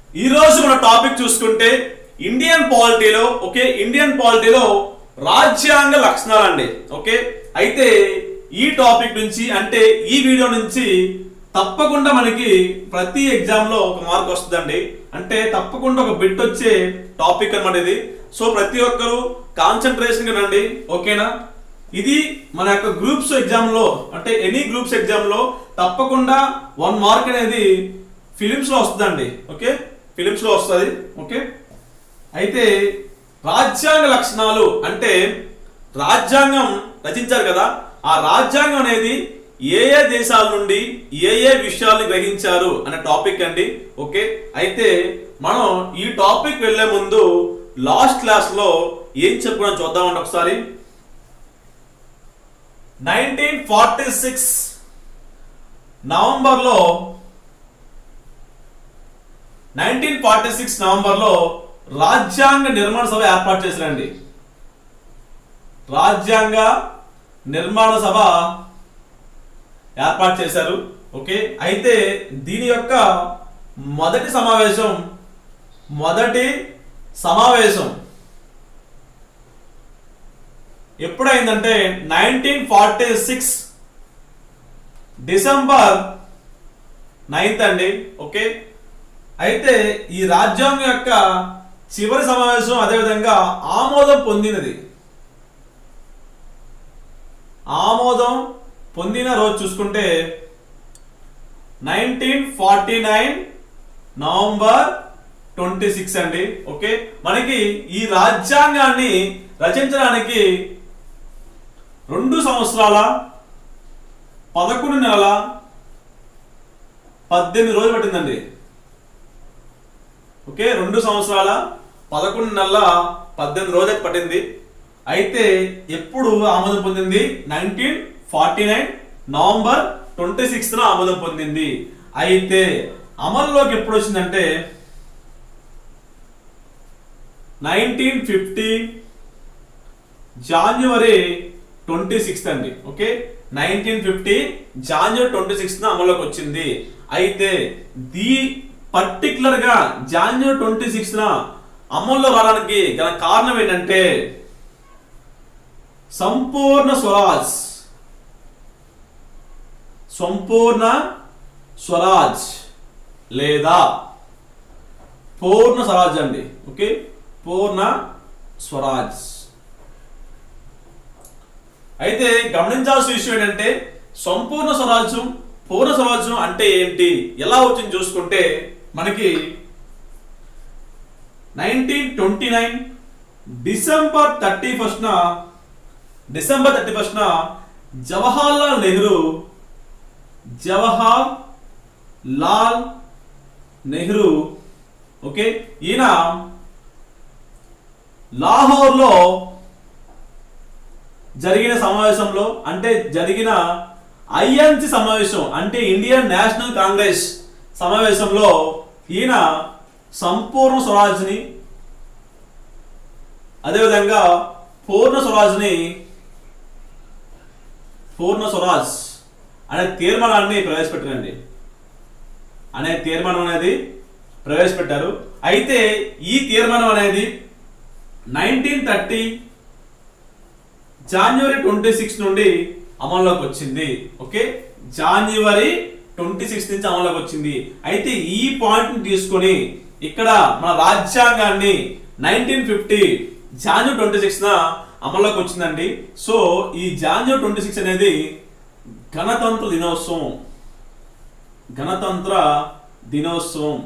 ఈ రోజు మన టాపిక్ చూసుకుంటే ఇండియన్ పాలిటీలో ఓకే ఇండియన్ పాలిటీలో రాజ్యాంగ లక్షణాలు అండి ఓకే అయితే ఈ టాపిక్ నుంచి అంటే ఈ వీడియో నుంచి తప్పకుండా మనకి ప్రతి ఎగ్జామ్ లో ఒక మార్క్ వస్తుందండి అంటే తప్పకుండా ఒక బిట్ వచ్చే టాపిక్ అన్నమాట ఇది సో ప్రతి ఒక్కరు కాన్సన్ట్రేషన్ రండి ఓకేనా ఇది మన యొక్క గ్రూప్స్ ఎగ్జామ్ లో అంటే ఎనీ గ్రూప్స్ ఎగ్జామ్ లో తప్పకుండా వన్ మార్క్ అనేది ఫిలిమ్స్ లో వస్తుందండి ఓకే ఫిలిమ్స్ లో వస్తుంది ఓకే అయితే రాజ్యాంగ లక్షణాలు అంటే రాజ్యాంగం రచించారు కదా ఆ రాజ్యాంగం అనేది ఏ ఏ దేశాల నుండి ఏ ఏ విషయాలు గ్రహించారు అనే టాపిక్ అండి ఓకే అయితే మనం ఈ టాపిక్ వెళ్లే ముందు లాస్ట్ క్లాస్ లో ఏం చెప్పుకున్నాం చూద్దామండి ఒకసారి నైన్టీన్ ఫార్టీ సిక్స్ నవంబర్లో నైన్టీన్ ఫార్టీ సిక్స్ నవంబర్లో రాజ్యాంగ నిర్మాణ సభ ఏర్పాటు చేశారండి రాజ్యాంగ నిర్మాణ సభ ఏర్పాటు చేశారు ఓకే అయితే దీని యొక్క మొదటి సమావేశం మొదటి సమావేశం ఎప్పుడైందంటే nineteen forty six December ninth అండి ఓకే అయితే ఈ రాజ్యాంగం యొక్క చివరి సమావేశం అదేవిధంగా ఆమోదం పొందినది ఆమోదం పొందిన రోజు చూసుకుంటే nineteen forty nine November twenty six అండి ఓకే మనకి ఈ రాజ్యాంగాన్ని రచించడానికి రెండు సంవత్సరాల పదకొండు నెలల పద్దెనిమిది రోజులు పట్టిందండి ఓకే రెండు సంవత్సరాల పదకొండు నెలల పద్దెనిమిది రోజులు పట్టింది అయితే ఎప్పుడు ఆమోదం పొందింది nineteen forty nine November twenty sixth ఆమోదం పొందింది అయితే అమల్లోకి ఎప్పుడు వచ్చిందంటే nineteen fifty January twenty sixth అండి okay nineteen fifty January twenty sixth అమల్లోకి వచ్చింది అయితే దీ పర్టికులర్ గా జాన్యువరి ట్వంటీ సిక్స్త్ అమల్లో రావడానికి గల కారణం ఏంటంటే సంపూర్ణ స్వరాజ్ సంపూర్ణ స్వరాజ్ లేదా పూర్ణ స్వరాజ్ అండి ఓకే పూర్ణ స్వరాజ్ అయితే గమనించాల్సిన విషయం ఏంటంటే సంపూర్ణ స్వరాజ్యం పూర్ణ స్వరాజ్యం అంటే ఏంటి ఎలా వచ్చింది చూసుకుంటే మనకి nineteen twenty nine December thirty ఫస్ట్న డిసెంబర్ థర్టీ ఫస్ట్న జవహర్ లాల్ నెహ్రూ జవహర్ లాల్ నెహ్రూ ఓకే ఈయన లాహోర్లో జరిగిన సమావేశంలో అంటే జరిగిన ఐఎన్సి సమావేశం అంటే ఇండియన్ నేషనల్ కాంగ్రెస్ సమావేశంలో ఈయన సంపూర్ణ స్వరాజ్ని అదేవిధంగా పూర్ణ స్వరాజ్ని పూర్ణ స్వరాజ్ అనే తీర్మానాన్ని ప్రవేశపెట్టారండి అనే తీర్మానం అనేది ప్రవేశపెట్టారు అయితే ఈ తీర్మానం అనేది nineteen thirty January twenty six నుండి అమల్లోకి వచ్చింది ఓకే జాన్యువరి ట్వంటీ సిక్స్ నుంచి అమల్లోకి వచ్చింది అయితే ఈ పాయింట్ తీసుకొని ఇక్కడ మన రాజ్యాంగాన్ని nineteen fifty January twenty six అమల్లోకి వచ్చిందండి సో ఈ జాన్యువరి ట్వంటీ సిక్స్ అనేది గణతంత్ర దినోత్సవం గణతంత్ర దినోత్సవం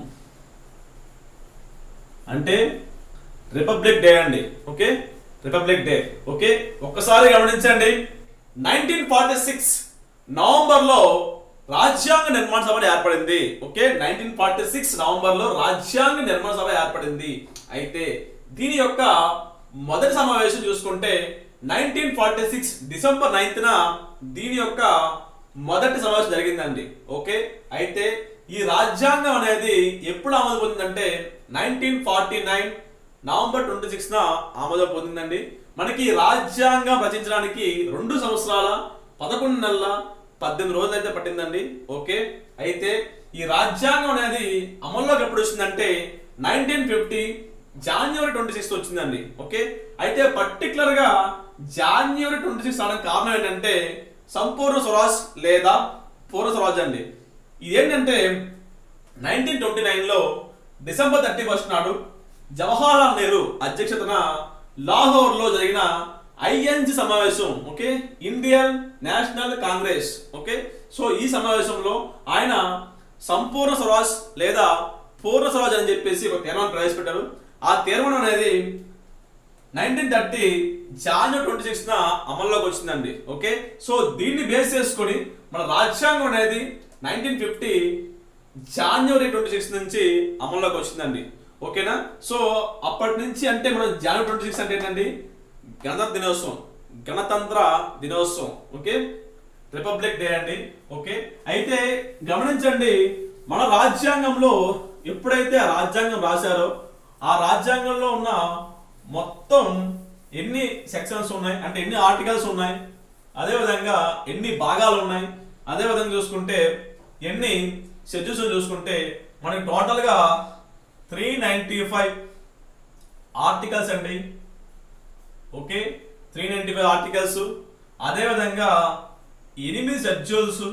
అంటే రిపబ్లిక్ డే అండి ఓకే రిపబ్లిక్ డే ఓకే ఒక్కసారి గమనించండి నైన్టీన్ ఫార్టీ సిక్స్ నవంబర్ లో రాజ్యాంగ నిర్మాణ సభ ఏర్పడింది okay nineteen forty six November లో రాజ్యాంగ నిర్మాణ సభ ఏర్పడింది అయితే దీని యొక్క మొదటి సమావేశం చూసుకుంటే nineteen forty six December ninth దీని యొక్క మొదటి సమావేశం జరిగిందండి ఓకే అయితే ఈ రాజ్యాంగం అనేది ఎప్పుడు ఆమోదం పొందిందంటే nineteen forty nine November twenty six ఆమోదం పొందిందండి మనకి రాజ్యాంగం రచించడానికి రెండు సంవత్సరాల పదకొండు నెలల పద్దెనిమిది రోజులు అయితే పట్టిందండి ఓకే అయితే ఈ రాజ్యాంగం అనేది అమల్లోకి ఎప్పుడు వచ్చిందంటే nineteen fifty January twenty sixth వచ్చిందండి ఓకే అయితే పర్టికులర్ గా జాన్యువరి ట్వంటీ సిక్స్ అవడానికి కారణం ఏంటంటే సంపూర్ణ స్వరాజ్ లేదా పూర్ణ స్వరాజ్ అండి ఇదేంటంటే నైన్టీన్ ట్వంటీ నైన్లో డిసెంబర్ థర్టీ ఫస్ట్ నాడు జవహర్లాల్ నెహ్రూ అధ్యక్షతన లాహోర్లో జరిగిన ఐఎన్జి సమావేశం okay Indian National Congress okay so ఈ సమావేశంలో ఆయన సంపూర్ణ స్వరాజ్ లేదా పూర్ణ స్వరాజ్ అని చెప్పేసి ఒక తీర్మానం ప్రవేశపెట్టారు ఆ తీర్మానం అనేది nineteen thirty January twenty six అమల్లోకి వచ్చిందండి ఓకే సో దీన్ని బేస్ చేసుకొని మన రాజ్యాంగం అనేది nineteen fifty January twenty six నుంచి అమల్లోకి వచ్చిందండి ఓకేనా సో అప్పటి నుంచి అంటే మన జనవరి ట్వంటీ సిక్స్ అంటే ఏంటండి గణతంత్ర దినోత్సవం గణతంత్ర దినోత్సవం ఓకే రిపబ్లిక్ డే అండి ఓకే అయితే గమనించండి మన రాజ్యాంగంలో ఎప్పుడైతే ఆ రాజ్యాంగం రాశారో ఆ రాజ్యాంగంలో ఉన్న మొత్తం ఎన్ని సెక్షన్స్ ఉన్నాయి అంటే ఎన్ని ఆర్టికల్స్ ఉన్నాయి అదే విధంగా ఎన్ని భాగాలు ఉన్నాయి అదే విధంగా చూసుకుంటే ఎన్ని షెడ్యూల్స్ చూసుకుంటే మనకి టోటల్ గా త్రీ నైన్టీ ఫైవ్ ఆర్టికల్స్ అండి okay three ninety five articles అదే విధంగా ఎనిమిది షెడ్యూల్స్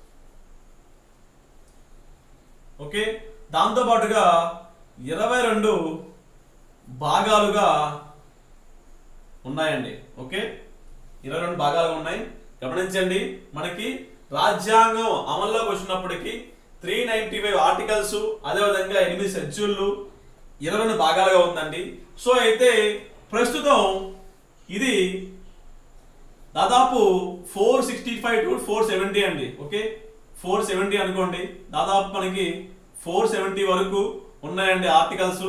ఓకే దాంతో పాటుగా ఇరవై రెండు భాగాలుగా ఉన్నాయండి ఓకే ఇరవై రెండు భాగాలు ఉన్నాయి గమనించండి మనకి రాజ్యాంగం అమల్లోకి వచ్చినప్పటికీ త్రీ నైన్టీ ఫైవ్ ఆర్టికల్స్ అదేవిధంగా ఎనిమిది షెడ్యూళ్ళు ఇరవై రెండు భాగాలుగా ఉందండి సో అయితే ప్రస్తుతం ఇది దాదాపు four sixty five to four seventy అండి ఓకే ఫోర్ సెవెంటీ అనుకోండి దాదాపు మనకి ఫోర్ సెవెంటీ వరకు ఉన్నాయండి ఆర్టికల్స్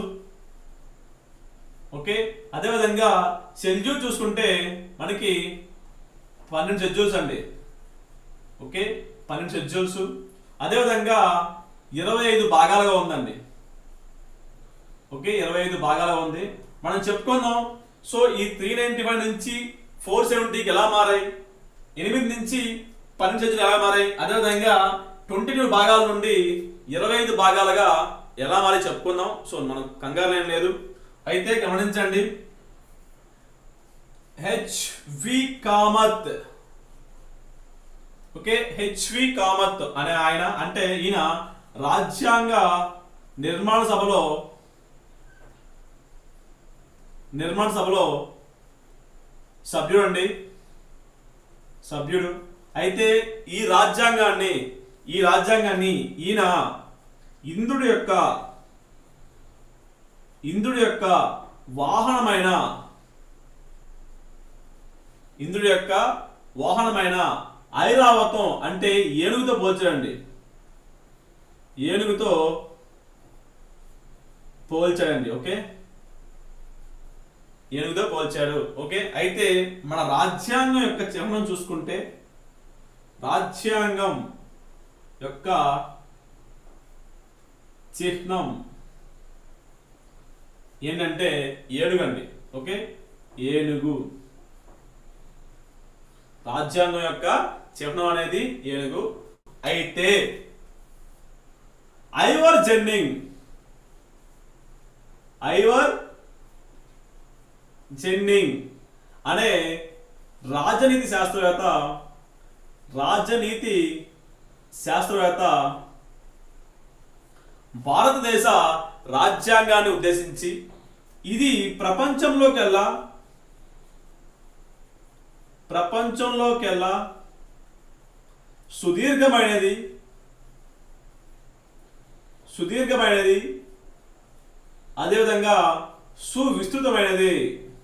ఓకే అదేవిధంగా షెడ్యూల్ చూసుకుంటే మనకి పన్నెండు షెడ్యూల్స్ అండి ఓకే పన్నెండు షెడ్యూల్స్ అదేవిధంగా ఇరవై ఐదు భాగాలుగా ఉందండి ఓకే ఇరవై ఐదు భాగాలుగా ఉంది మనం చెప్పుకుందాం సో ఈ త్రీ నైన్టీ ఫైవ్ నుంచి ఫోర్ సెవెంటీకి ఎలా మారాయి ఎనిమిది నుంచి పన్నెండు షెడ్యూల్ ఎలా మారాయి అదేవిధంగా ట్వంటీ టూ భాగాల నుండి ఇరవై ఐదు భాగాలుగా ఎలా మారి చెప్పుకుందాం సో మనం కంగారు ఏం లేదు అయితే గమనించండి H V Kamath okay H V Kamath అనే ఆయన అంటే ఈయన రాజ్యాంగ నిర్మాణ సభలో నిర్మాణ సభలో సభ్యుడు అండి సభ్యుడు అయితే ఈ రాజ్యాంగాన్ని ఈ రాజ్యాంగాన్ని ఈయన ఇంద్రుడి యొక్క ఇంద్రుడి యొక్క వాహనమైన ఇంద్రుడి యొక్క వాహనమైన ఐరావతం అంటే ఏనుగుతో పోల్చాడండి ఏనుగుతో పోల్చాడండి ఓకే ఏనుగుతో పోల్చాడు ఓకే అయితే మన రాజ్యాంగం యొక్క చిహ్నం చూసుకుంటే రాజ్యాంగం యొక్క చిహ్నం ఏంటంటే ఏనుగు అండి ఓకే ఏనుగు రాజ్యాంగం యొక్క చిహ్నం అనేది ఏనుగు అయితే ఐవర్ జెన్నింగ్ ఐవర్ జెన్నింగ్ అనే రాజనీతి శాస్త్రవేత్త రాజనీతి శాస్త్రవేత్త భారతదేశ రాజ్యాంగాన్ని ఉద్దేశించి ఇది ప్రపంచంలోకెల్లా ప్రపంచంలోకెల్లా సుదీర్ఘమైనది సుదీర్ఘమైనది అదేవిధంగా సువిస్తృతమైనది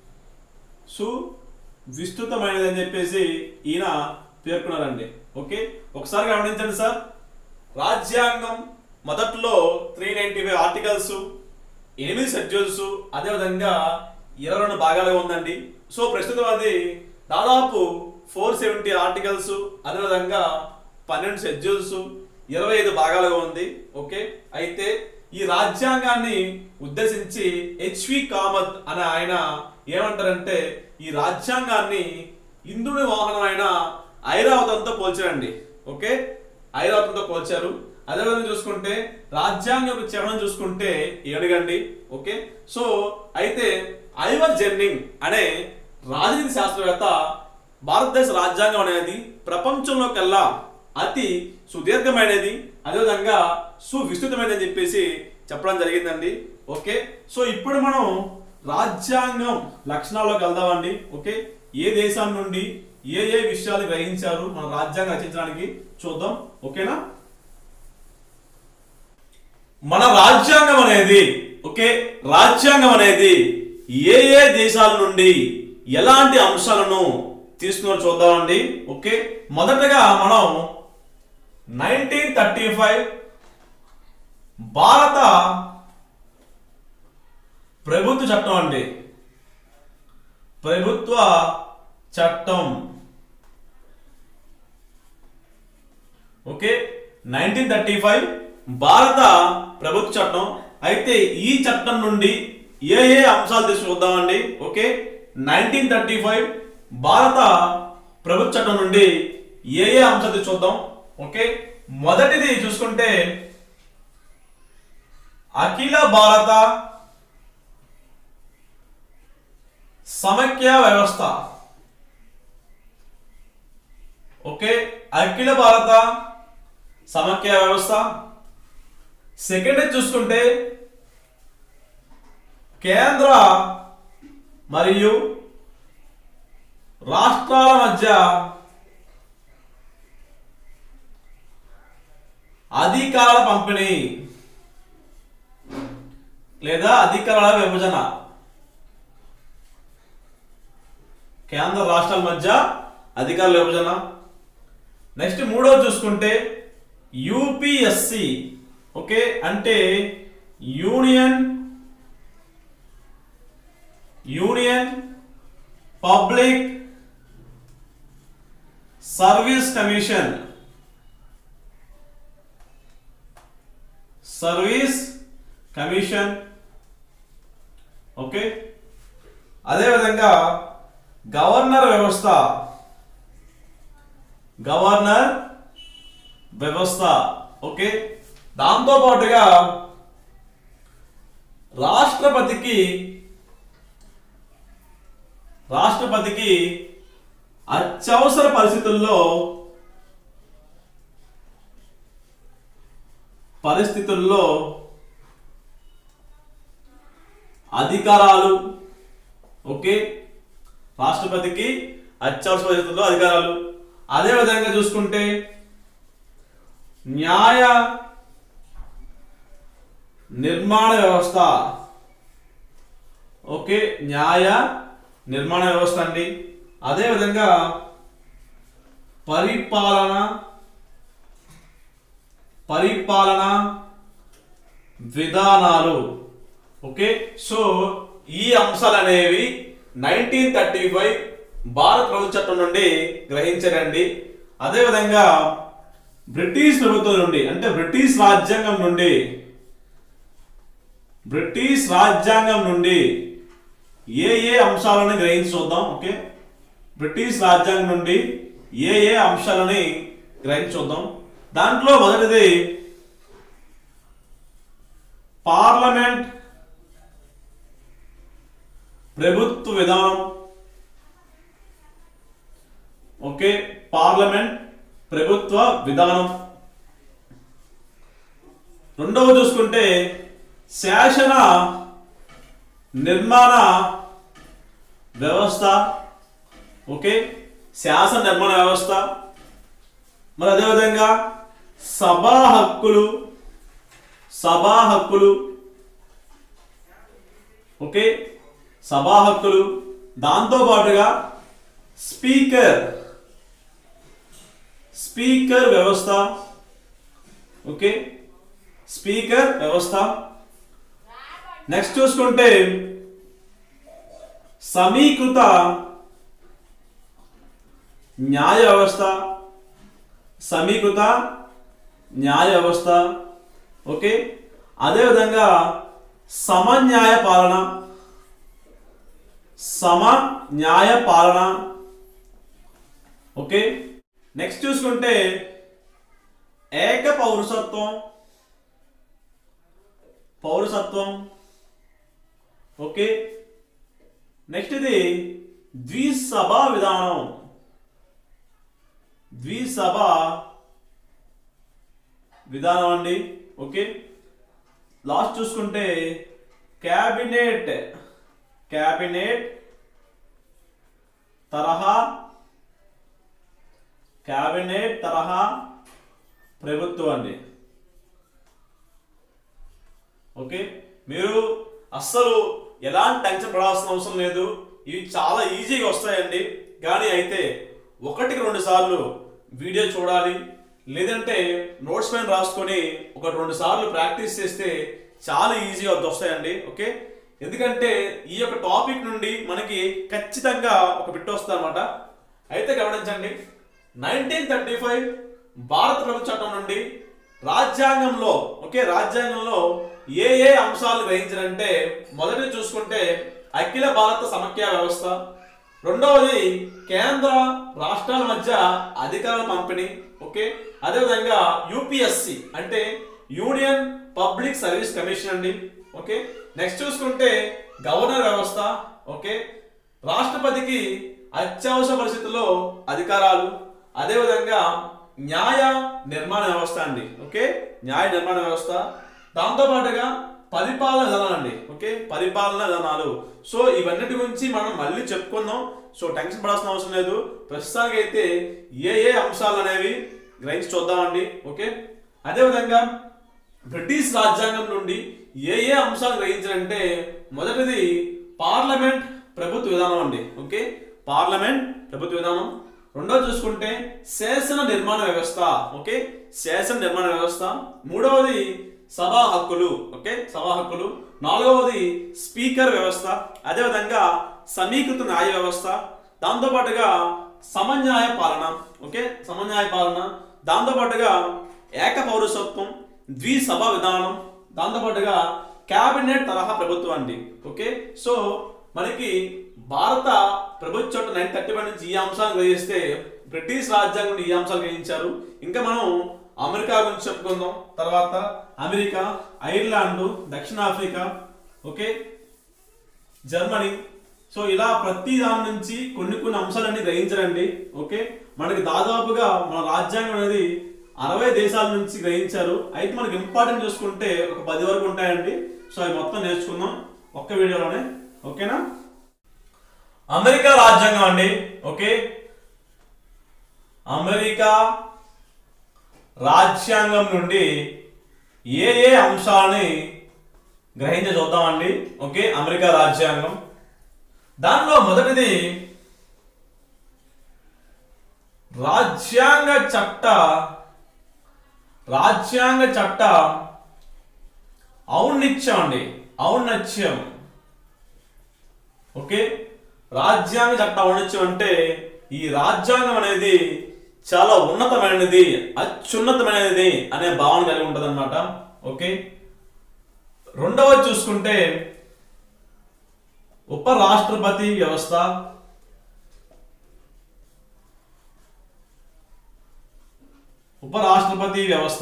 సువిస్తృతమైనది అని చెప్పేసి ఈయన పేర్కొన్నారండి ఓకే ఒకసారి గమనించండి సార్ రాజ్యాంగం మొదట్లో త్రీ నైన్టీ ఫైవ్ ఆర్టికల్స్ ఎనిమిది షెడ్యూల్స్ అదేవిధంగా ఇరవై రెండు భాగాలుగా ఉందండి సో ప్రస్తుతం అది దాదాపు ఫోర్ సెవెంటీ ఆర్టికల్స్ అదేవిధంగా పన్నెండు షెడ్యూల్స్ ఇరవై ఐదు భాగాలుగా ఉంది ఓకే అయితే ఈ రాజ్యాంగాన్ని ఉద్దేశించి హెచ్వి కామత్ అనే ఆయన ఏమంటారంటే ఈ రాజ్యాంగాన్ని ఇంద్రుని వాహనమైన ఐరావతంతో పోల్చారండి ఓకే ఐరావతంతో పోల్చారు అదేవిధంగా చూసుకుంటే రాజ్యాంగం యొక్క చరణం చూసుకుంటే ఏడుగండి ఓకే సో అయితే ఐవర్ జెన్నింగ్ అనే రాజనీతి శాస్త్రవేత్త భారతదేశ రాజ్యాంగం అనేది ప్రపంచంలో కల్లా అతి సుదీర్ఘమైనది అదేవిధంగా సువిస్తృతమైనది అని చెప్పేసి చెప్పడం జరిగిందండి ఓకే సో ఇప్పుడు మనం రాజ్యాంగం లక్షణాల్లోకి వెళ్దామండి ఓకే ఏ దేశం నుండి ఏ ఏ విషయాలు గ్రహించారు మన రాజ్యాంగం రచించడానికి చూద్దాం ఓకేనా మన రాజ్యాంగం అనేది ఓకే రాజ్యాంగం అనేది ఏ ఏ దేశాల నుండి ఎలాంటి అంశాలను తీసుకుని చూద్దామండి ఓకే మొదటగా మనం నైన్టీన్ థర్టీ ఫైవ్ భారత ప్రభుత్వ చట్టం అండి ప్రభుత్వ చట్టం ఓకే నైన్టీన్ థర్టీ ఫైవ్ భారత ప్రభుత్వ చట్టం అయితే ఈ చట్టం నుండి ఏ ఏ అంశాలు తీసి చూద్దామండి ఓకే నైన్టీన్ థర్టీ ఫైవ్ భారత ప్రభుత్వ చట్టం నుండి ఏ ఏ అంశాలు తీసి చూద్దాం ఓకే మొదటిది చూసుకుంటే అఖిల భారత సమైక్య వ్యవస్థ ఓకే అఖిల భారత సమైక్య వ్యవస్థ సెకండ్ చూసుకుంటే కేంద్ర మరియు రాష్ట్రాల మధ్య అధికారాల పంపిణీ లేదా అధికారాల విభజన కేంద్ర రాష్ట్రాల మధ్య అధికారుల విభజన నెక్స్ట్ మూడోది చూసుకుంటే యూపీఎస్సి ఓకే అంటే union union public service commission service commission okay అదేవిధంగా గవర్నర్ వ్యవస్థ గవర్నర్ వ్యవస్థ ఓకే దాంతో పాటుగా రాష్ట్రపతికి రాష్ట్రపతికి అత్యవసర పరిస్థితుల్లో పరిస్థితుల్లో అధికారాలు ఓకే రాష్ట్రపతికి అత్యవసర పరిస్థితుల్లో అధికారాలు అదే విధంగా చూసుకుంటే న్యాయ నిర్మాణ వ్యవస్థ ఓకే న్యాయ నిర్మాణ వ్యవస్థ అండి అదే విధంగా పరిపాలన పరిపాలన విధానాలు ఓకే సో ఈ అంశాలు అనేవి నైన్టీన్ థర్టీ ఫైవ్ భారత ప్రభుత్వ చట్టం నుండి గ్రహించారండి అదేవిధంగా బ్రిటిష్ ప్రభుత్వం నుండి అంటే బ్రిటిష్ రాజ్యాంగం నుండి బ్రిటిష్ రాజ్యాంగం నుండి ఏ ఏ అంశాలను గ్రహించి చూద్దాం ఓకే బ్రిటిష్ రాజ్యాంగం నుండి ఏ ఏ అంశాలని గ్రహించి చూద్దాం దాంట్లో మొదటిది పార్లమెంట్ ప్రభుత్వ విధానం ఓకే పార్లమెంట్ ప్రభుత్వ విధానం రెండవ చూసుకుంటే శాసన నిర్మాణ వ్యవస్థ ఓకే శాసన నిర్మాణ వ్యవస్థ మరి అదేవిధంగా సభా హక్కులు సభా హక్కులు ఓకే సభా హక్కులు దాంతో పాటుగా స్పీకర్ స్పీకర్ వ్యవస్థ ఓకే స్పీకర్ వ్యవస్థ నెక్స్ట్ చూసుకుంటే సమీకృత న్యాయ వ్యవస్థ సమీకృత న్యాయ వ్యవస్థ ఓకే అదేవిధంగా సమన్యాయ పాలన సమ న్యాయ పాలన ఓకే నెక్స్ట్ చూసుకుంటే ఏక పౌరసత్వం పౌరసత్వం ఓకే నెక్స్ట్ ఇది ద్విసభ విధానం ద్విసభ విధానం అండి ఓకే లాస్ట్ చూసుకుంటే క్యాబినెట్ క్యాబినెట్ తరహా క్యాబినెట్ తరహా ప్రభుత్వం అండి ఓకే మీరు అస్సలు ఎలాంటి టెన్షన్ పడాల్సిన అవసరం లేదు ఇవి చాలా ఈజీగా వస్తాయండి కానీ అయితే ఒకటికి రెండు సార్లు వీడియో చూడాలి లేదంటే నోట్స్ పైన రాసుకొని ఒక రెండు సార్లు ప్రాక్టీస్ చేస్తే చాలా ఈజీగా వస్తాయండి ఓకే ఎందుకంటే ఈ యొక్క టాపిక్ నుండి మనకి ఖచ్చితంగా ఒక బిట్ వస్తుంది అనమాట అయితే గమనించండి నైన్టీన్ థర్టీ ఫైవ్ భారత ప్రభుత్వ చట్టం నుండి రాజ్యాంగంలో ఓకే రాజ్యాంగంలో ఏ ఏ అంశాలు గ్రహించారంటే మొదటి చూసుకుంటే అఖిల భారత సమైక్య వ్యవస్థ రెండవది కేంద్ర రాష్ట్రాల మధ్య అధికారాల పంపిణీ ఓకే అదేవిధంగా యూపీఎస్సి అంటే యూనియన్ పబ్లిక్ సర్వీస్ కమిషన్ అండి ఓకే నెక్స్ట్ చూసుకుంటే గవర్నర్ వ్యవస్థ ఓకే రాష్ట్రపతికి అత్యవసర పరిస్థితుల్లో అధికారాలు అదేవిధంగా న్యాయ నిర్మాణ వ్యవస్థ అండి ఓకే న్యాయ నిర్మాణ వ్యవస్థ దాంతో పాటుగా పరిపాలన విధానాలు అండి ఓకే పరిపాలన విధానాలు సో ఇవన్నిటి గురించి మనం మళ్ళీ చెప్పుకుందాం సో టెన్షన్ పడాల్సిన అవసరం లేదు ప్రస్తుతానికి అయితే ఏ ఏ అంశాలు అనేవి గ్రహించి చూద్దామండి ఓకే అదేవిధంగా బ్రిటిష్ రాజ్యాంగం నుండి ఏ ఏ అంశాలు గ్రహించారంటే మొదటిది పార్లమెంట్ ప్రభుత్వ విధానం అండి ఓకే పార్లమెంట్ ప్రభుత్వ విధానం రెండోది చూసుకుంటే శాసన నిర్మాణ వ్యవస్థ ఓకే శాసన నిర్మాణ వ్యవస్థ మూడవది సభా హక్కులు ఓకే సభా హక్కులు నాలుగవది స్పీకర్ వ్యవస్థ అదేవిధంగా సమీకృత న్యాయ వ్యవస్థ దాంతోపాటుగా సమన్యాయ పాలన ఓకే సమన్యాయ పాలన దాంతోపాటుగా ఏక పౌరసత్వం ద్విసభ విధానం దాంతోపాటుగా క్యాబినెట్ తరహా ప్రభుత్వం అండి ఓకే సో మనకి భారత ప్రభుత్వ చట్టం నైన్ థర్టీ వన్ నుంచి ఈ అంశాలు గ్రహిస్తే బ్రిటిష్ రాజ్యాంగం నుండి ఈ అంశాలు గ్రహించారు ఇంకా మనం అమెరికా గురించి చెప్పుకుందాం తర్వాత అమెరికా ఐర్లాండ్ దక్షిణాఫ్రికా ఓకే జర్మనీ సో ఇలా ప్రతి దాని నుంచి కొన్ని కొన్ని అంశాలన్నీ గ్రహించరండి ఓకే మనకి దాదాపుగా మన రాజ్యాంగం అనేది అరవై దేశాల నుంచి గ్రహించారు అయితే మనకి ఇంపార్టెంట్ చూసుకుంటే ఒక పది వరకు ఉంటాయండి సో అవి మొత్తం నేర్చుకుందాం ఒక్క వీడియోలోనే ఓకేనా అమెరికా రాజ్యాంగం అండి ఓకే అమెరికా రాజ్యాంగం నుండి ఏ ఏ అంశాలని గ్రహించి చూద్దామండి ఓకే అమెరికా రాజ్యాంగం దానిలో మొదటిది రాజ్యాంగ చట్ట రాజ్యాంగ చట్ట ఔన్నత్యం అండి ఔన్నత్యం ఓకే రాజ్యాంగ చట్ట ఔన్నత్యం అంటే ఈ రాజ్యాంగం అనేది చాలా ఉన్నతమైనది అత్యున్నతమైనది అనే భావన కలిగి ఉంటుంది ఓకే రెండవది చూసుకుంటే ఉపరాష్ట్రపతి వ్యవస్థ ఉపరాష్ట్రపతి వ్యవస్థ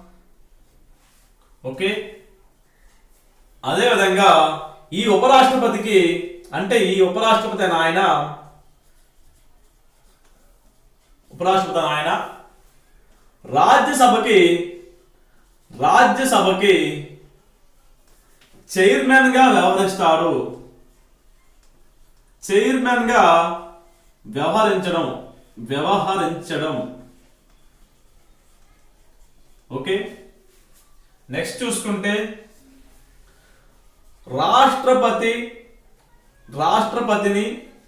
ఓకే అదేవిధంగా ఈ ఉపరాష్ట్రపతికి అంటే ఈ ఉపరాష్ట్రపతి అయిన ఆయన ఉపరాష్ట్రపతి అయిన ఆయన రాజ్యసభకి రాజ్యసభకి చైర్మన్ గా వ్యవహరిస్తాడు చైర్మన్ గా వ్యవహరించడం వ్యవహరించడం ఓకే నెక్స్ట్ చూసుకుంటే రాష్ట్రపతి రాష్ట్రపతిని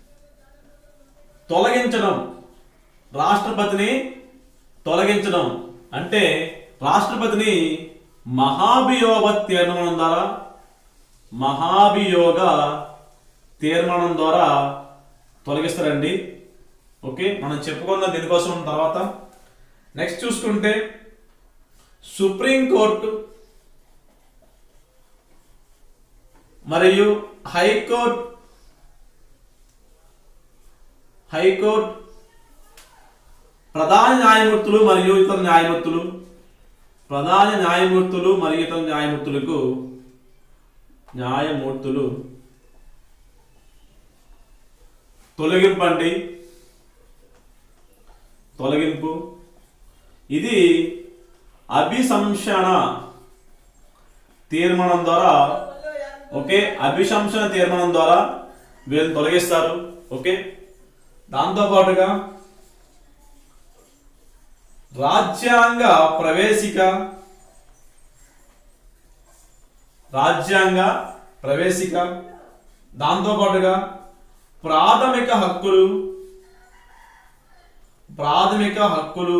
తొలగించడం రాష్ట్రపతిని తొలగించడం అంటే రాష్ట్రపతిని మహాభియోగ తీర్మానం ద్వారా మహాభియోగ తీర్మానం ద్వారా తొలగిస్తారండి ఓకే మనం చెప్పుకుందాం దీనికోసం తర్వాత నెక్స్ట్ చూసుకుంటే సుప్రీంకోర్టు మరియు హైకోర్టు హైకోర్టు ప్రధాన న్యాయమూర్తులు మరియు ఇతర న్యాయమూర్తులు ప్రధాన న్యాయమూర్తులు మరియు ఇతర న్యాయమూర్తులకు న్యాయమూర్తులు తొలగింపండి తొలగింపు ఇది అభిశంసన తీర్మానం ద్వారా ఓకే అభిశంసన తీర్మానం ద్వారా వీళ్ళని తొలగిస్తారు ఓకే దాంతో పాటుగా రాజ్యాంగ ప్రవేశిక రాజ్యాంగ ప్రవేశిక దాంతో పాటుగా ప్రాథమిక హక్కులు ప్రాథమిక హక్కులు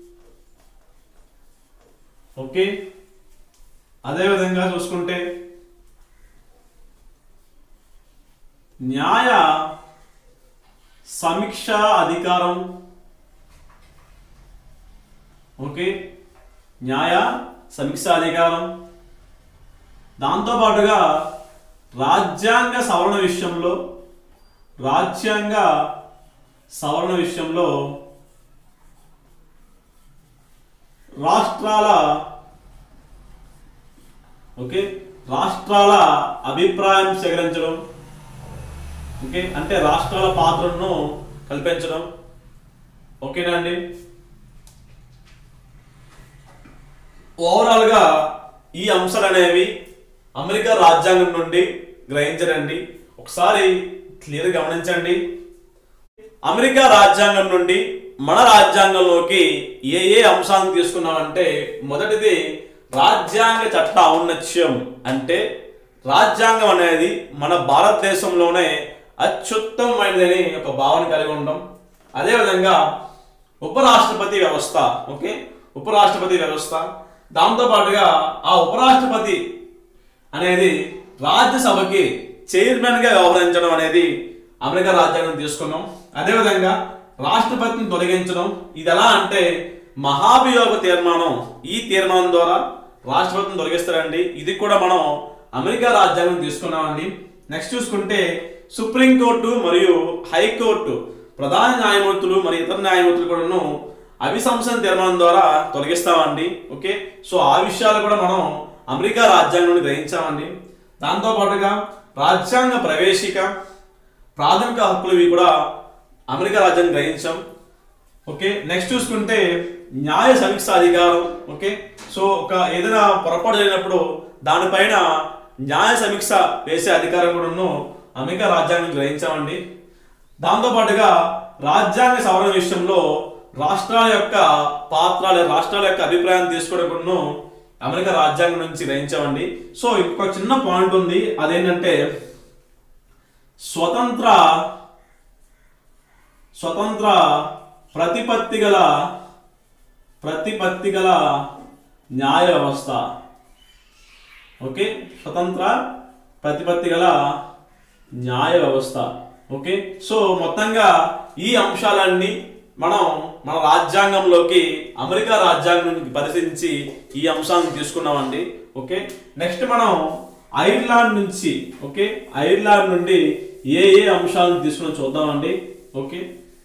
ఓకే అదేవిధంగా చూసుకుంటే న్యాయ సమీక్ష అధికారం ఓకే న్యాయ సమీక్ష అధికారం దాంతోపాటుగా రాజ్యాంగ సవరణ విషయంలో రాజ్యాంగ సవరణ విషయంలో రాష్ట్రాల ఓకే రాష్ట్రాల అభిప్రాయం సేకరించడం ఓకే అంటే రాష్ట్రాల పాత్రను కల్పించడం ఓకేనా అండి ఓవరాల్ గా ఈ అంశాలు అనేవి అమెరికా రాజ్యాంగం నుండి గ్రహించరండి ఒకసారి క్లియర్ గమనించండి అమెరికా రాజ్యాంగం నుండి మన రాజ్యాంగంలోకి ఏ ఏ అంశాలను తీసుకున్నామంటే మొదటిది రాజ్యాంగ చట్ట ఔన్నత్యం అంటే రాజ్యాంగం అనేది మన భారతదేశంలోనే అత్యుత్తమైనదని ఒక భావన కలిగి ఉండడం అదేవిధంగా ఉపరాష్ట్రపతి వ్యవస్థ ఓకే ఉపరాష్ట్రపతి వ్యవస్థ దాంతో పాటుగా ఆ ఉపరాష్ట్రపతి అనేది రాజ్యసభకి చైర్మన్ గా వ్యవహరించడం అనేది అమెరికా రాజ్యాంగం తీసుకున్నాం అదేవిధంగా రాష్ట్రపతిని తొలగించడం ఇది ఎలా అంటే మహాభియోగ తీర్మానం ఈ తీర్మానం ద్వారా రాష్ట్రపతిని తొలగిస్తారండి ఇది కూడా మనం అమెరికా రాజ్యాంగం తీసుకున్నామండి నెక్స్ట్ చూసుకుంటే సుప్రీంకోర్టు మరియు హైకోర్టు ప్రధాన న్యాయమూర్తులు మరియు ఇతర న్యాయమూర్తులు కూడాను అభిశంసన తీర్మానం ద్వారా తొలగిస్తామండి ఓకే సో ఆ విషయాలు కూడా మనం అమెరికా రాజ్యాంగం నుండి గ్రహించామండి దాంతో పాటుగా రాజ్యాంగ ప్రవేశిక ప్రాథమిక హక్కులు ఇవి కూడా అమెరికా రాజ్యాంగం గ్రహించాం ఓకే నెక్స్ట్ చూసుకుంటే న్యాయ సమీక్ష అధికారం ఓకే సో ఒక ఏదైనా పొరపాటు జరిగినప్పుడు దానిపైన న్యాయ సమీక్ష వేసే అధికారం కూడా అమెరికా రాజ్యాంగం గ్రహించామండి దాంతో పాటుగా రాజ్యాంగ సవరణ విషయంలో రాష్ట్రాల యొక్క పాత్ర లేదా రాష్ట్రాల యొక్క అభిప్రాయం తీసుకోవడం కూడా అమెరికా రాజ్యాంగం నుంచి గ్రహించామండి సో ఇంకొక చిన్న పాయింట్ ఉంది అదేంటంటే స్వతంత్ర స్వతంత్ర ప్రతిపత్తి గల ప్రతిపత్తి గల న్యాయ వ్యవస్థ ఓకే స్వతంత్ర ప్రతిపత్తి గల న్యాయ వ్యవస్థ ఓకే సో మొత్తంగా ఈ అంశాలన్నీ మనం మన రాజ్యాంగంలోకి అమెరికా రాజ్యాంగం నుంచి పరిశీలించి ఈ అంశాలను తీసుకున్నామండి ఓకే నెక్స్ట్ మనం ఐర్లాండ్ నుంచి ఓకే ఐర్లాండ్ నుండి ఏ ఏ అంశాలను తీసుకుని చూద్దామండి ఓకే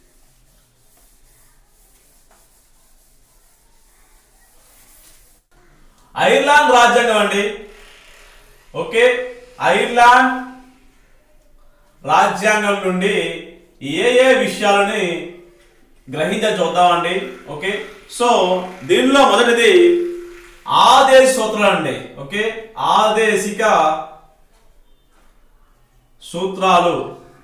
ఐర్లాండ్ రాజ్యాంగం అండి ఓకే ఐర్లాండ్ రాజ్యాంగం నుండి ఏ ఏ విషయాలని గ్రహించ చూద్దామండి ఓకే సో దీనిలో మొదటిది ఆదేశ సూత్రాలు అండి ఓకే ఆదేశిక సూత్రాలు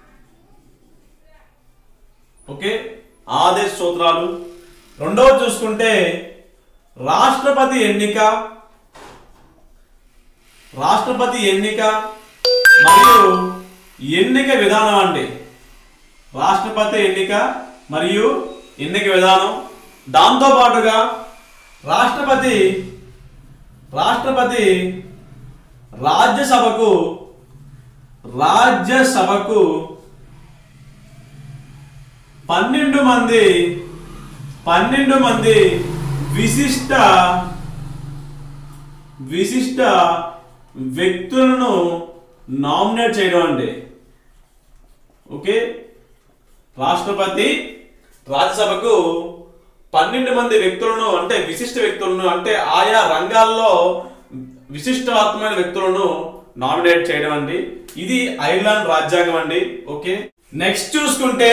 ఓకే ఆదేశ సూత్రాలు రెండవది చూసుకుంటే రాష్ట్రపతి ఎన్నిక రాష్ట్రపతి ఎన్నిక మరియు ఎన్నిక విధానం అండి రాష్ట్రపతి ఎన్నిక మరియు ఎన్నిక విధానం దాంతో పాటుగా రాష్ట్రపతి రాష్ట్రపతి రాజ్యసభకు రాజ్యసభకు పన్నెండు మంది పన్నెండు మంది విశిష్ట విశిష్ట వ్యక్తులను నామినేట్ చేయడం అండి ఓకే రాష్ట్రపతి రాజ్యసభకు పన్నెండు మంది వ్యక్తులను అంటే విశిష్ట వ్యక్తులను అంటే ఆయా రంగాల్లో విశిష్టాత్మైన వ్యక్తులను నామినేట్ చేయడం అండి ఇది ఐర్లాండ్ రాజ్యాంగం అండి ఓకే నెక్స్ట్ చూసుకుంటే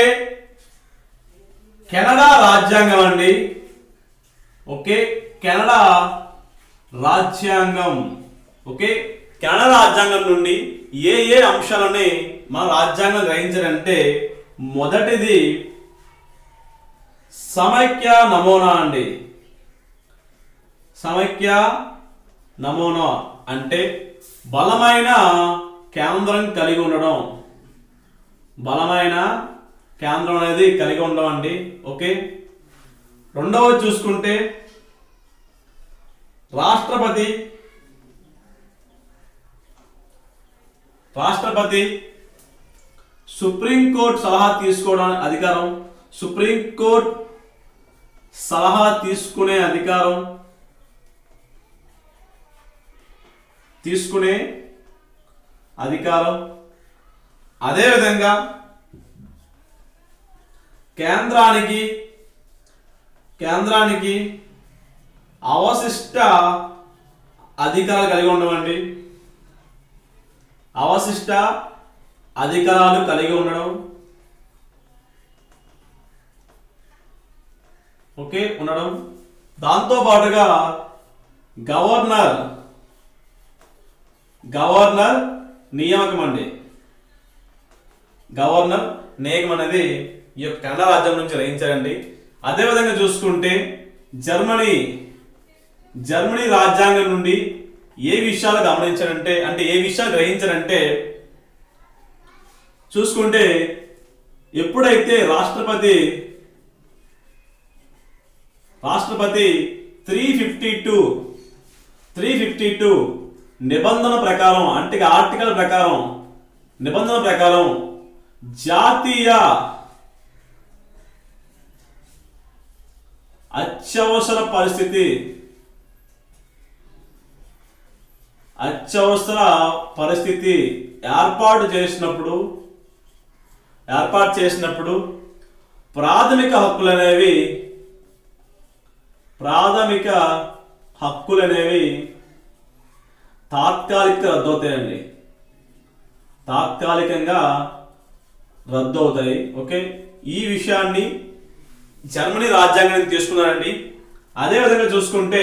కెనడా రాజ్యాంగం అండి ఓకే కెనడా రాజ్యాంగం ఓకే కెనడా రాజ్యాంగం నుండి ఏ ఏ అంశాలని మన రాజ్యాంగం గ్రహించారంటే మొదటిది సమైక్య నమూనా అండి సమైక్య నమూనా అంటే బలమైన కేంద్రం కలిగి ఉండడం బలమైన కేంద్రం అనేది కలిగి ఉండడం అండి ఓకే రెండవది చూసుకుంటే రాష్ట్రపతి రాష్ట్రపతి సుప్రీంకోర్టు సలహా తీసుకోవడానికి అధికారం సుప్రీంకోర్టు సలహా తీసుకునే అధికారం తీసుకునే అధికారం అదేవిధంగా కేంద్రానికి కేంద్రానికి అవశిష్ట అధికారాలు కలిగి ఉండమండి అవశిష్ట అధికారాలు కలిగి ఉండడం ఓకే ఉండడం దాంతో పాటుగా గవర్నర్ గవర్నర్ నియామకం అండి గవర్నర్ నియామకం అనేది ఈ యొక్క కెనడా రాజ్యం నుంచి గ్రహించారండి అదేవిధంగా చూసుకుంటే జర్మనీ జర్మనీ రాజ్యాంగం నుండి ఏ విషయాలు గమనించారంటే అంటే ఏ విషయాలు గ్రహించారంటే చూసుకుంటే ఎప్పుడైతే రాష్ట్రపతి రాష్ట్రపతి three fifty two three fifty two నిబంధన ప్రకారం అంటే ఆర్టికల్ ప్రకారం నిబంధన ప్రకారం జాతీయ అత్యవసర పరిస్థితి అత్యవసర పరిస్థితి ఏర్పాటు చేసినప్పుడు ఏర్పాటు చేసినప్పుడు ప్రాథమిక హక్కులు అనేవి ప్రాథమిక హక్కులు అనేవి తాత్కాలిక రద్దు అవుతాయండి తాత్కాలికంగా రద్దు అవుతాయి ఓకే ఈ విషయాన్ని జర్మనీ రాజ్యాంగం నుంచి తీసుకున్నారండి అదేవిధంగా చూసుకుంటే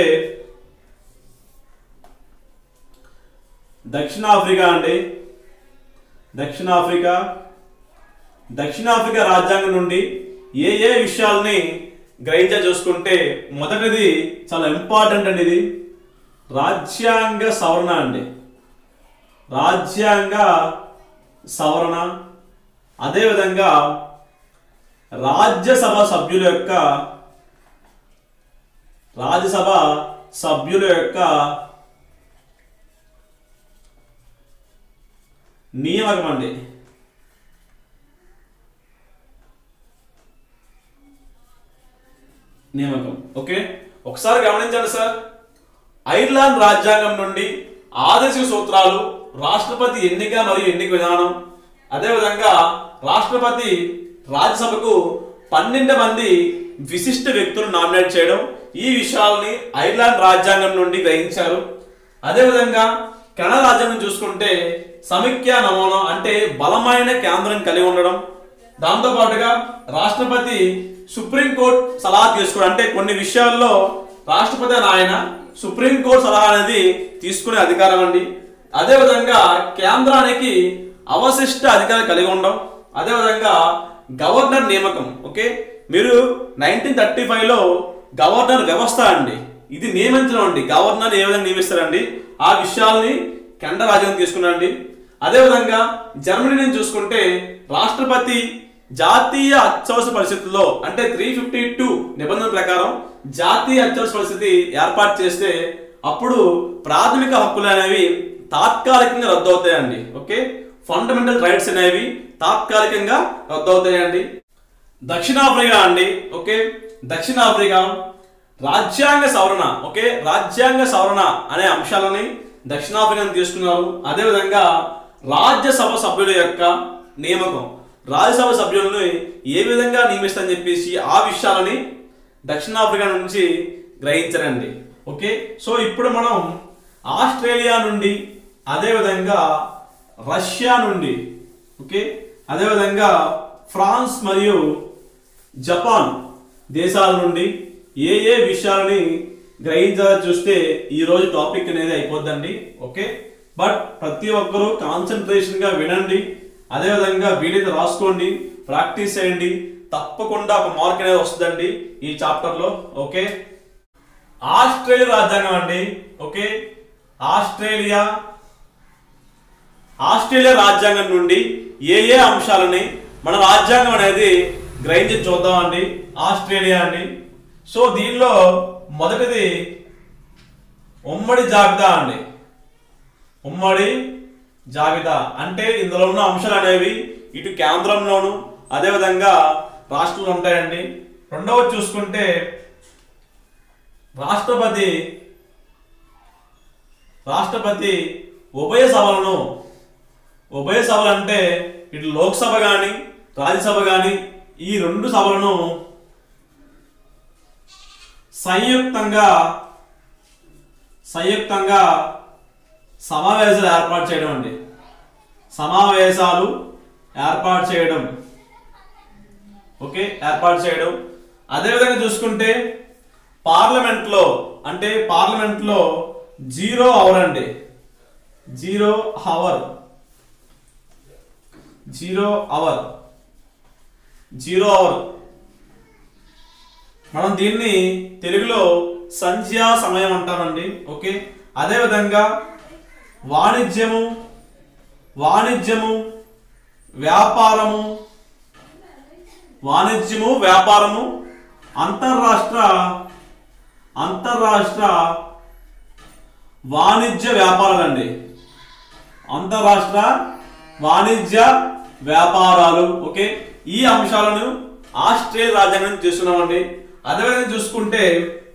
దక్షిణాఫ్రికా అండి దక్షిణాఫ్రికా దక్షిణాఫ్రికా రాజ్యాంగం నుండి ఏ ఏ విషయాల్ని గ్రహించా చూసుకుంటే మొదటిది చాలా ఇంపార్టెంట్ అండి ఇది రాజ్యాంగ సవరణ అండి రాజ్యాంగ సవరణ అదేవిధంగా రాజ్యసభ సభ్యుల యొక్క రాజ్యసభ సభ్యుల యొక్క నియామకం అండి నియామకం ఓకే ఒకసారి గమనించండి సార్ ఐర్లాండ్ రాజ్యాంగం నుండి ఆదేశిక సూత్రాలు రాష్ట్రపతి ఎన్నిక మరియు ఎన్నిక విధానం అదేవిధంగా రాష్ట్రపతి రాజ్యసభకు పన్నెండు మంది విశిష్ట వ్యక్తులను నామినేట్ చేయడం ఈ విషయాల్ని ఐర్లాండ్ రాజ్యాంగం నుండి గ్రహించారు అదేవిధంగా కెనడా రాజ్యాంగం చూసుకుంటే సమైక్య నమూనా అంటే బలమైన కేంద్రం కలిగి ఉండడం దాంతో పాటుగా రాష్ట్రపతి సుప్రీంకోర్టు సలహా తీసుకోవడం అంటే కొన్ని విషయాల్లో రాష్ట్రపతి అని ఆయన సుప్రీంకోర్టు సలహా అనేది తీసుకునే అధికారం అండి అదేవిధంగా కేంద్రానికి అవశిష్ట అధికారం కలిగి ఉండడం అదేవిధంగా గవర్నర్ నియామకం ఓకే మీరు నైన్టీన్ థర్టీ ఫైవ్ లో గవర్నర్ వ్యవస్థ అండి ఇది నియమించడం అండి గవర్నర్ ఏ విధంగా నియమిస్తారండి ఆ విషయాల్ని కెనడా రాజ్యాంగం తీసుకున్నారండి అదేవిధంగా జర్మనీ నుంచి చూసుకుంటే రాష్ట్రపతి జాతీయ అత్యవసర పరిస్థితుల్లో అంటే త్రీ ఫిఫ్టీ టూ నిబంధన ప్రకారం జాతీయ అత్యవసర పరిస్థితి ఏర్పాటు చేస్తే అప్పుడు ప్రాథమిక హక్కులు అనేవి తాత్కాలికంగా రద్దు అవుతాయండి ఓకే ఫండమెంటల్ రైట్స్ అనేవి తాత్కాలికంగా రద్దు అవుతాయండి దక్షిణాఫ్రికా అండి ఓకే దక్షిణాఫ్రికా రాజ్యాంగ సవరణ ఓకే రాజ్యాంగ సవరణ అనే అంశాలని దక్షిణాఫ్రికా తీసుకున్నారు అదేవిధంగా రాజ్యసభ సభ్యుల యొక్క నియామకం రాజ్యసభ సభ్యులను ఏ విధంగా నియమిస్తారని చెప్పేసి ఆ విషయాలని దక్షిణాఫ్రికా నుంచి గ్రహించారండి ఓకే సో ఇప్పుడు మనం ఆస్ట్రేలియా నుండి అదేవిధంగా రష్యా నుండి ఓకే అదేవిధంగా ఫ్రాన్స్ మరియు జపాన్ దేశాల నుండి ఏ ఏ విషయాలని గ్రహించాలో చూస్తే ఈ రోజు టాపిక్ అనేది అయిపోద్దండి ఓకే బట్ ప్రతి ఒక్కరూ కాన్సన్ట్రేషన్ గా వినండి అదేవిధంగా వీడియో రాసుకోండి ప్రాక్టీస్ చేయండి తప్పకుండా ఒక మార్క్ అనేది వస్తుందండి ఈ చాప్టర్ లో ఓకే ఆస్ట్రేలియా రాజ్యాంగం అండి ఓకే ఆస్ట్రేలియా ఆస్ట్రేలియా రాజ్యాంగం నుండి ఏ ఏ అంశాలని మన రాజ్యాంగం అనేది గ్రహించి చూద్దామండి ఆస్ట్రేలియా అండి సో దీనిలో మొదటిది ఉమ్మడి జాబితా అండి ఉమ్మడి జాబితా అంటే ఇందులో ఉన్న అంశాలు అనేవి ఇటు కేంద్రంలోను అదేవిధంగా రాష్ట్రంలో ఉంటాయండి రెండవది చూసుకుంటే రాష్ట్రపతి రాష్ట్రపతి ఉభయ సభలను ఉభయ సభలు అంటే ఇటు లోక్సభ కానీ రాజ్యసభ కానీ ఈ రెండు సభలను సంయుక్తంగా సంయుక్తంగా సమావేశాలు ఏర్పాటు చేయడం అండి సమావేశాలు ఏర్పాటు చేయడం ఓకే ఏర్పాటు చేయడం అదేవిధంగా చూసుకుంటే పార్లమెంట్లో అంటే పార్లమెంట్లో జీరో అవర్ అండి zero hour zero hour zero hour మనం దీన్ని తెలుగులో సంధ్యా సమయం అంటామండి ఓకే అదేవిధంగా వాణిజ్యము వాణిజ్యము వ్యాపారము వాణిజ్యము వ్యాపారము అంతర్రాష్ట్ర అంతర్రాష్ట్ర వాణిజ్య వ్యాపారాలండి అంతర్రాష్ట్ర వాణిజ్య వ్యాపారాలు ఓకే ఈ అంశాలను ఆస్ట్రేలియా రాజ్యాంగం చేస్తున్నామండి అదేవిధంగా చూసుకుంటే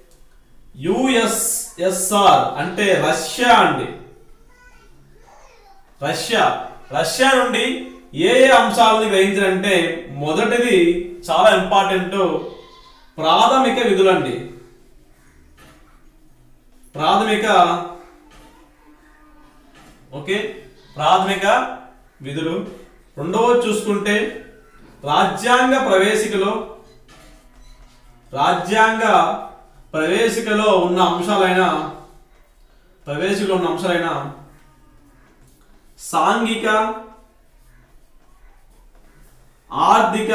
యుఎస్ఎస్ఆర్ అంటే రష్యా అండి రష్యా రష్యా నుండి ఏ ఏ అంశాలను గ్రహించారంటే మొదటిది చాలా ఇంపార్టెంట్ ప్రాథమిక విధులండి ప్రాథమిక ఓకే ప్రాథమిక విధులు రెండవది చూసుకుంటే రాజ్యాంగ ప్రవేశికలో రాజ్యాంగ ప్రవేశికలో ఉన్న అంశాలైన ప్రవేశికలో ఉన్న అంశాలైన సాంఘిక ఆర్థిక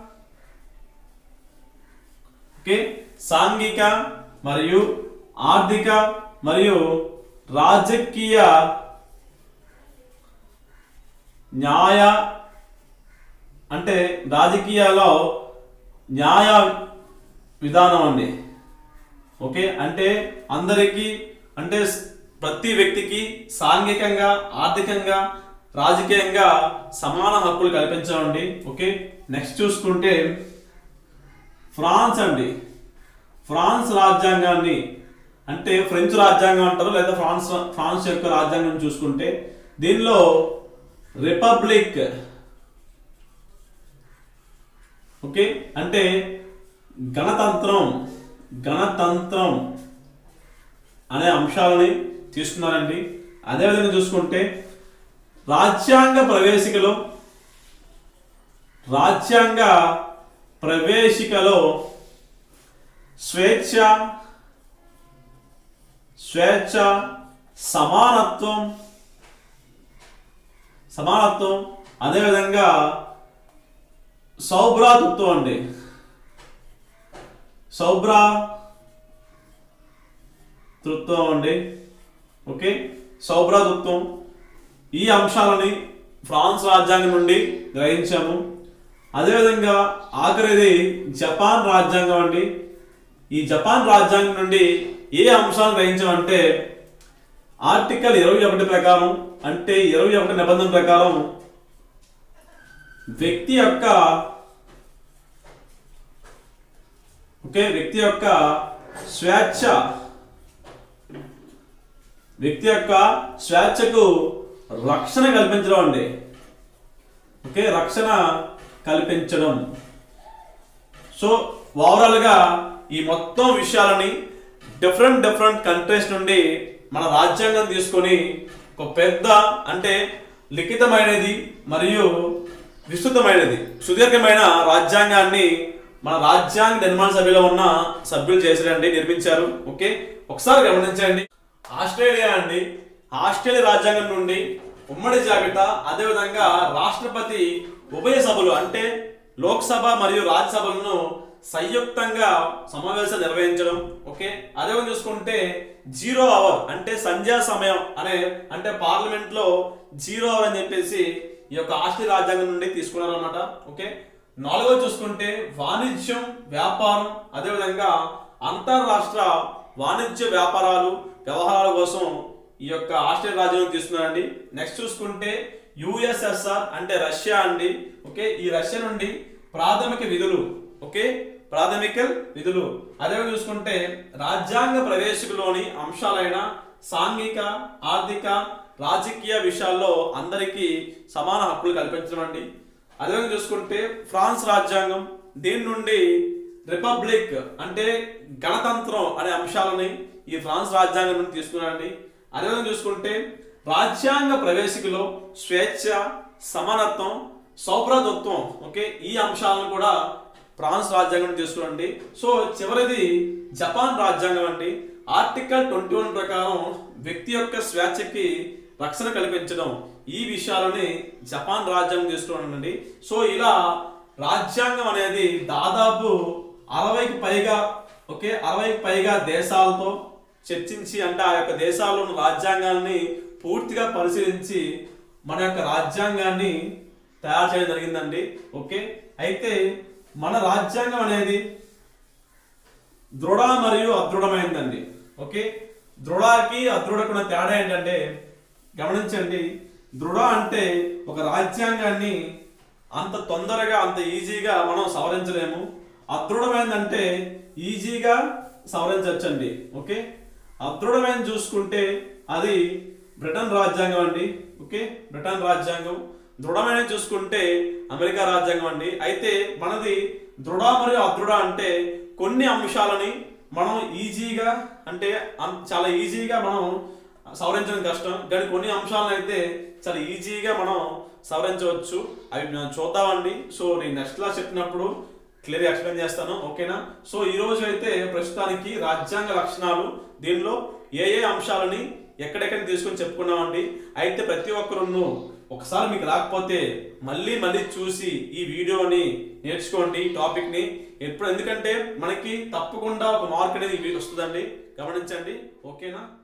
ఓకే సాంఘిక మరియు ఆర్థిక మరియు రాజకీయ న్యాయ అంటే రాజకీయాల్లో న్యాయ విధానం అండి ఓకే అంటే అందరికీ అంటే స్- ప్రతి వ్యక్తికి సాంఘికంగా ఆర్థికంగా రాజకీయంగా సమాన హక్కులు కల్పించండి ఓకే నెక్స్ట్ చూసుకుంటే ఫ్రాన్స్ అండి ఫ్రాన్స్ రాజ్యాంగాన్ని అంటే ఫ్రెంచ్ రాజ్యాంగం అంటారు లేదా ఫ్రాన్స్ ఫ్రాన్స్ యొక్క రాజ్యాంగం చూసుకుంటే దీనిలో రిపబ్లిక్ ఓకే అంటే గణతంత్రం గణతంత్రం అనే అంశాలని తీసుకున్నారండి అదేవిధంగా చూసుకుంటే రాజ్యాంగ ప్రవేశికలో రాజ్యాంగ ప్రవేశికలో స్వేచ్ఛ స్వేచ్ఛ సమానత్వం సమానత్వం అదేవిధంగా సౌభ్రాతృత్వం అండి సౌభ్రా తృత్వం అండి ఓకే సౌభ్రాతృత్వం ఈ అంశాలని ఫ్రాన్స్ రాజ్యాంగం నుండి గ్రహించాము అదేవిధంగా ఆఖరిది జపాన్ రాజ్యాంగం అండి ఈ జపాన్ రాజ్యాంగం నుండి ఏ అంశాలను గ్రహించామంటే ఆర్టికల్ ఇరవై ఒకటి ప్రకారం అంటే ఇరవై ఒకటి నిబంధన ప్రకారం వ్యక్తి యొక్క ఓకే వ్యక్తి యొక్క స్వేచ్ఛ వ్యక్తి యొక్క స్వేచ్ఛకు రక్షణ కల్పించడం అండి ఓకే రక్షణ కల్పించడం సో ఓవరాల్ గా ఈ మొత్తం విషయాలని డిఫరెంట్ డిఫరెంట్ కంట్రీస్ నుండి మన రాజ్యాంగం తీసుకొని ఒక పెద్ద అంటే లిఖితమైనది మరియు విస్తృతమైనది సుదీర్ఘమైన రాజ్యాంగాన్ని మన రాజ్యాంగ నిర్మాణ సభ్యులో ఉన్న సభ్యులు చేశారండి నిర్మించారు ఓకే ఒకసారి గమనించండి ఆస్ట్రేలియా అండి ఆస్ట్రేలియా రాజ్యాంగం నుండి ఉమ్మడి జాబితా అదేవిధంగా రాష్ట్రపతి ఉభయ సభలు అంటే లోక్సభ మరియు రాజ్యసభలను సంయుక్తంగా సమావేశాలు నిర్వహించడం ఓకే అదేవిధంగా చూసుకుంటే జీరో అవర్ అంటే సంధ్యా సమయం అనే అంటే పార్లమెంట్ లో జీరో అవర్ అని చెప్పేసి ఈ యొక్క ఆస్ట్రేలియా రాజ్యాంగం నుండి తీసుకున్నారు అనమాట ఓకే నాలుగో చూసుకుంటే వాణిజ్యం వ్యాపారం అదేవిధంగా అంతర్రాష్ట్ర వాణిజ్య వ్యాపారాలు వ్యవహారాల కోసం ఈ యొక్క ఆస్ట్రేలియా రాజ్యాంగం తీసుకున్నారండి నెక్స్ట్ చూసుకుంటే యుఎస్ఎస్ఆర్ అంటే రష్యా అండి ఓకే ఈ రష్యా నుండి ప్రాథమిక విధులు ఓకే ప్రాథమిక విధులు అదేవిధంగా చూసుకుంటే రాజ్యాంగ ప్రవేశికలోని అంశాలైన సాంఘిక ఆర్థిక రాజకీయ విషయాల్లో అందరికీ సమాన హక్కులు కల్పించడం అండి అదేవిధంగా చూసుకుంటే ఫ్రాన్స్ రాజ్యాంగం దీని నుండి రిపబ్లిక్ అంటే గణతంత్రం అనే అంశాలని ఈ ఫ్రాన్స్ రాజ్యాంగం నుండి తీసుకున్నారండి అదేవిధంగా చూసుకుంటే రాజ్యాంగ ప్రవేశికలో స్వేచ్ఛ సమానత్వం సౌభ్రతత్వం ఓకే ఈ అంశాలను కూడా ఫ్రాన్స్ రాజ్యాంగం తీసుకురండి సో చివరిది జపాన్ రాజ్యాంగం అండి ఆర్టికల్ ట్వంటీ వన్ ప్రకారం వ్యక్తి యొక్క స్వేచ్ఛకి రక్షణ కల్పించడం ఈ విషయాలని జపాన్ రాజ్యాంగం తీసుకున్నానండి సో ఇలా రాజ్యాంగం అనేది దాదాపు అరవైకి పైగా ఓకే అరవైకి పైగా దేశాలతో చర్చించి అంటే ఆ యొక్క దేశాల్లో ఉన్న రాజ్యాంగాల్ని పూర్తిగా పరిశీలించి మన యొక్క రాజ్యాంగాన్ని తయారు చేయడం జరిగిందండి ఓకే అయితే మన రాజ్యాంగం అనేది దృఢ మరియు అదృఢమైందండి ఓకే దృఢకి అదృఢకు ఉన్న తేడా ఏంటంటే గమనించండి దృఢ అంటే ఒక రాజ్యాంగాన్ని అంత తొందరగా అంత ఈజీగా మనం సవరించలేము అదృఢమైందంటే ఈజీగా సవరించవచ్చండి ఓకే అదృఢమైన చూసుకుంటే అది బ్రిటన్ రాజ్యాంగం అండి ఓకే బ్రిటన్ రాజ్యాంగం దృఢమైన చూసుకుంటే అమెరికా రాజ్యాంగం అండి అయితే మనది దృఢ మరియు అదృఢ అంటే కొన్ని అంశాలని మనం ఈజీగా అంటే అం- చాలా ఈజీగా మనం సవరించడం కష్టం కానీ కొన్ని అంశాలను అయితే చాలా ఈజీగా మనం సవరించవచ్చు అవి మనం చూద్దామండి సో నేను నెక్స్ట్ క్లాస్ చెప్పినప్పుడు క్లియర్ ఎక్స్ప్లెయిన్ చేస్తాను ఓకేనా సో ఈ రోజు అయితే ప్రస్తుతానికి రాజ్యాంగ లక్షణాలు దీనిలో ఏ ఏ అంశాలని ఎక్కడెక్కడ తీసుకొని చెప్పుకున్నామండి అయితే ప్రతి ఒక్కరును ఒకసారి మీకు రాకపోతే మళ్ళీ మళ్ళీ చూసి ఈ వీడియోని నేర్చుకోండి టాపిక్ ని ఎప్పుడు ఎందుకంటే మనకి తప్పకుండా ఒక మార్క్ అనేది వస్తుందండి గమనించండి ఓకేనా